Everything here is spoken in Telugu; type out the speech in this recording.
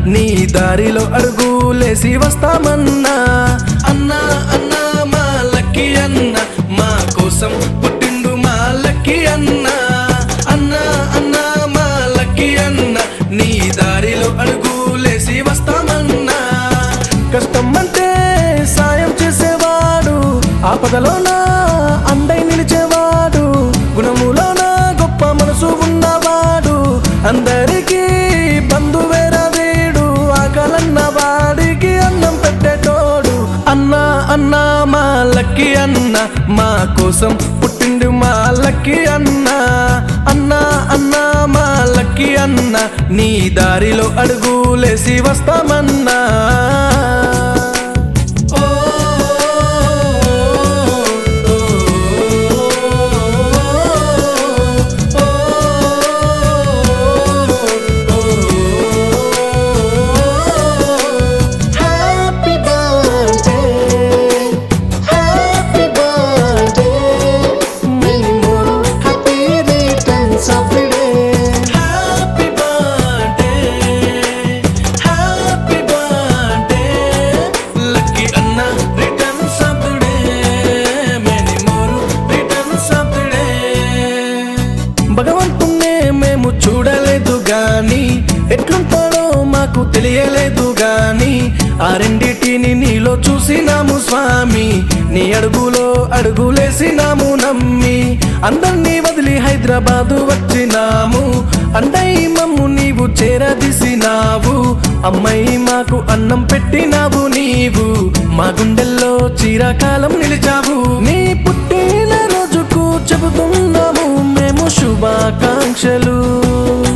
నీ దారిలో అడుగులేసి వస్తామన్నా అన్నా అన్నా మా లక్కీ అన్న మా కోసం పుట్టిండు మా లక్కీ అన్న అన్నా అన్నా మా లక్కీ అన్న నీ దారిలో అడుగులేసి వస్తామన్నా కష్టం అంటే సాయం చేసేవాడు ఆపదలోన అండై నిలిచేవాడు గుణములోన గొప్ప మనసు ఉన్నవాడు అందరికీ బంధువేరా వీడు ఆకలన్న వాడికి అన్నం పెట్టేటోడు అన్నా అన్నా మా లక్కీ అన్న మా కోసం పుట్టిండు మా లక్కీ అన్న అన్నా అన్నా మా లక్కీ అన్న నీ దారిలో అడుగులేసి వస్తామన్నా ఓ, Happy birthday, happy birthday, many more happy returns of the day. Happy birthday happy birthday Lucky అన్న returns of the day many more returns of the day భగవంతుణ్ణే మేము చూడలేదు గాని ఎట్లుంటాడో మాకు తెలియలేదు గాని ఆ రెండిటిని నీలో చూసినాము స్వామి నీ అడుగులో అడుగులేసినాము నమ్మి అందరినీ వదిలి హైదరాబాదు వచ్చినాము అండై మమ్ము నీవు చేరదీసినావు అమ్మాయి మాకు అన్నం పెట్టినావు నీవు మా గుండెల్లో చీరకాలం నిలిచావు నీ పుట్టిన రోజుకు చెబుతున్నాము మేము శుభాకాంక్షలు